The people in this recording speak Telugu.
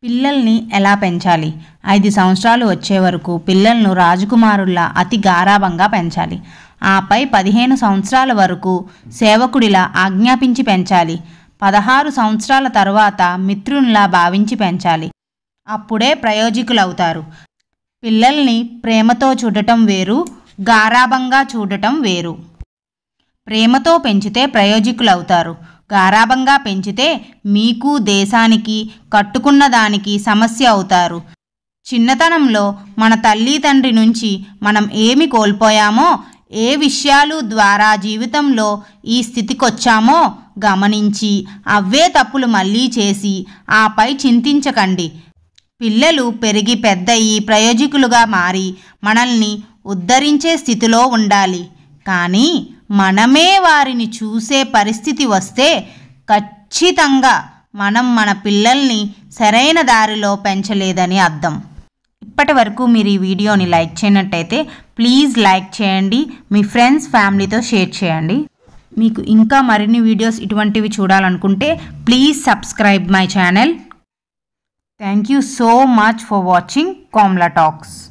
పిల్లల్ని ఎలా పెంచాలి ఐదు సంవత్సరాలు వచ్చే వరకు పిల్లలను రాజకుమారుల్లా అతి గారాబంగా పెంచాలి ఆపై పదిహేను సంవత్సరాల వరకు సేవకుడిలా ఆజ్ఞాపించి పెంచాలి పదహారు సంవత్సరాల తరువాత మిత్రునిలా భావించి పెంచాలి అప్పుడే ప్రయోజకులవుతారు పిల్లల్ని ప్రేమతో చూడటం వేరు గారాబంగా చూడటం వేరు ప్రేమతో పెంచితే ప్రయోజకులవుతారు గారాబంగా పెంచితే మీకు దేశానికి కట్టుకున్న దానికి సమస్య అవుతారు చిన్నతనంలో మన తల్లి తండ్రి నుంచి మనం ఏమి కోల్పోయామో ఏ విషయాలు ద్వారా జీవితంలో ఈ స్థితికొచ్చామో గమనించి అవే తప్పులు మళ్ళీ చేసి ఆపై చింతించకండి పిల్లలు పెరిగి పెద్దయి ప్రయోజకులుగా మారి మనల్ని ఉద్ధరించే స్థితిలో ఉండాలి కానీ మనమే వారిని చూసే పరిస్థితి వస్తే ఖచ్చితంగా మనం మన పిల్లల్ని సరైన దారిలో పెంచలేదని అర్థం ఇప్పటి వరకు మీరు ఈ వీడియోని లైక్ చేయనట్టయితే ప్లీజ్ లైక్ చేయండి మీ ఫ్రెండ్స్ ఫ్యామిలీతో షేర్ చేయండి మీకు ఇంకా మరిన్ని వీడియోస్ ఇటువంటివి చూడాలనుకుంటే please subscribe my channel thank you so much for watching Kamla talks